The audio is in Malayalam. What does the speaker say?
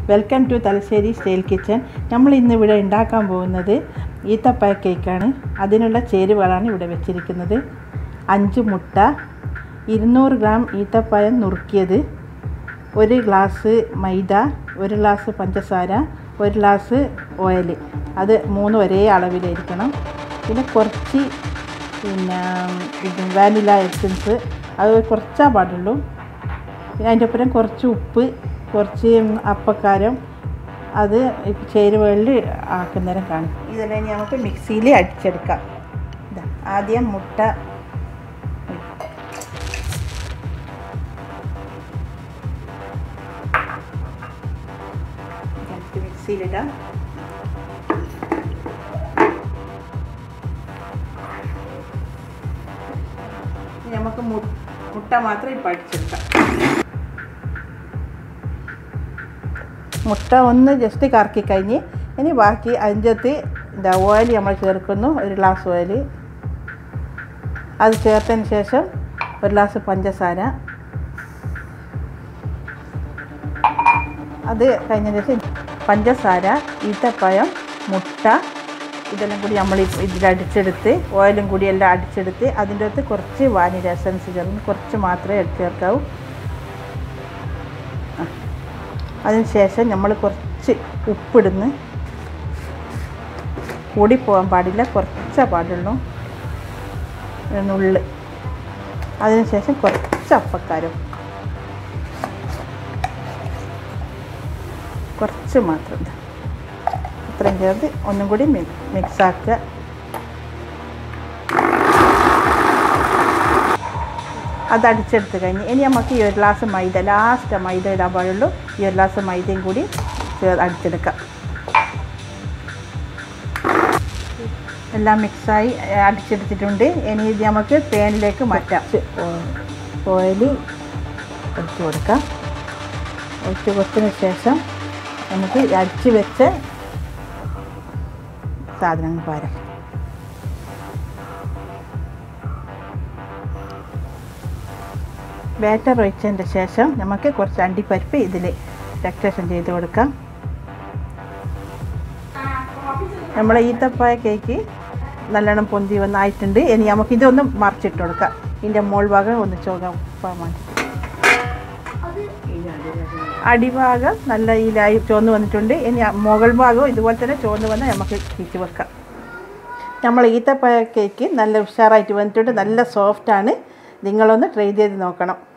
Welcome to Thalassery style kitchen നമ്മൾ ഇന്ന് ഇവിടെ ഉണ്ടാക്കാൻ പോകുന്നത് ഈത്തപ്പഴ കേക്കാണ് അതിനുള്ള ചേരുവകളാണ് ഇവിടെ വെച്ചിരിക്കുന്നത് അഞ്ച് മുട്ട ഇരുന്നൂറ് ഗ്രാം ഈത്തപ്പഴം നുറുക്കിയത് ഒരു ഗ്ലാസ് മൈദ ഒരു ഗ്ലാസ് പഞ്ചസാര ഒരു ഗ്ലാസ് ഓയിൽ അത് മൂന്ന് ഒരേ അളവിലായിരിക്കണം പിന്നെ കുറച്ച് പിന്നെ ഇത് വാനില എസൻസ് അത് കുറച്ചാ പാടുള്ളൂ പിന്നെ അതിൻ്റെ ഒപ്പം കുറച്ച് ഉപ്പ് കുറച്ച് അപ്പക്കാരം അത് ചേരുവകളിൽ ആക്കുന്നേരം കാണും ഇതെല്ലാം ഇനി നമുക്ക് മിക്സിയിൽ അടിച്ചെടുക്കാം ഇതാ ആദ്യം മുട്ട നമുക്ക് മിക്സിയിലിടാം ഇനി നമുക്ക് മു- മുട്ട മാത്രം ഇപ്പം അടിച്ചെടുക്കാം മുട്ട ഒന്ന് ജസ്റ്റ് കറക്കി കഴിഞ്ഞ് ഇനി ബാക്കി അഞ്ചത്ത് എന്താ ഓയിൽ നമ്മൾ ചേർക്കുന്നു ഒരു ഗ്ലാസ് ഓയിൽ അത് ചേർത്തതിന് ശേഷം ഒരു ഗ്ലാസ് പഞ്ചസാര അത് കഴിഞ്ഞതിന് ശേഷം പഞ്ചസാര ഈത്തപ്പഴം മുട്ട ഇതെല്ലാം കൂടി നമ്മൾ ഇതിൽ അടിച്ചെടുത്ത് ഓയിലും കൂടി എല്ലാം അടിച്ചെടുത്ത് അതിൻ്റെ അകത്ത് കുറച്ച് വാനില എസൻസ് ചേർന്ന് കുറച്ച് മാത്രമേ ചേർക്കാവൂ അതിന് ശേഷം നമ്മൾ കുറച്ച് ഉപ്പിടുന്ന് കൂടി പോകാൻ പാടില്ല കുറച്ചേ പാടുള്ളൂ നുള്ള് അതിന് ശേഷം കുറച്ച് അപ്പക്കാരം കുറച്ച് മാത്രം ഇതാ. ഇത്രയും ചേർത്ത് ഒന്നും കൂടി മിക്സ് ആക്കുക അത് അടിച്ചെടുത്ത് കഴിഞ്ഞ് ഇനി നമുക്ക് ഈ ഒരു ഗ്ലാസ് മൈദ ലാസ്റ്റ് മൈദ ഇടാൻ പാടുള്ളൂ ഈ ഒരു ഗ്ലാസ് മൈദയും കൂടി ചേർ അടിച്ചെടുക്കാം എല്ലാം മിക്സായി ഏഹ്, അടിച്ചെടുത്തിട്ടുണ്ട് ഇനി ഇത് നമുക്ക് പാനിലേക്ക് മാറ്റാം ഓയിൽ ഒഴിച്ച് കൊടുക്കാം ഒഴിച്ച് കൊടുത്തതിന് ശേഷം നമുക്ക് അടിച്ച് വെച്ച സാധനങ്ങൾ പാരാം ബാറ്റർ ഒഴിച്ചതിൻ്റെ ശേഷം നമുക്ക് കുറച്ച് അണ്ടിപ്പരിപ്പ് ഇതിൽ ഡെക്കറേഷൻ ചെയ്ത് കൊടുക്കാം നമ്മളെ ഈത്തപ്പായ കേക്ക് നല്ലോണം പൊന്തി വന്നായിട്ടുണ്ട് ഇനി നമുക്ക് ഇതൊന്ന് മറിച്ചിട്ട് കൊടുക്കാം ഇതിൻ്റെ മോൾ ഭാഗം ഒന്ന് ചോകാൻ വേണ്ടി അടിഭാഗം നല്ല ഇതിലായി ചുവന്ന് വന്നിട്ടുണ്ട് ഇനി ആ മുകൾ ഭാഗവും ഇതുപോലെ തന്നെ ചുവന്ന് വന്ന് നമുക്ക് തിരിച്ച് വെക്കാം നമ്മൾ ഈത്തപ്പഴ കേക്ക് നല്ല ഉഷാറായിട്ട് വന്നിട്ടുണ്ട് നല്ല സോഫ്റ്റാണ് നിങ്ങളൊന്ന് ട്രൈ ചെയ്ത് നോക്കണം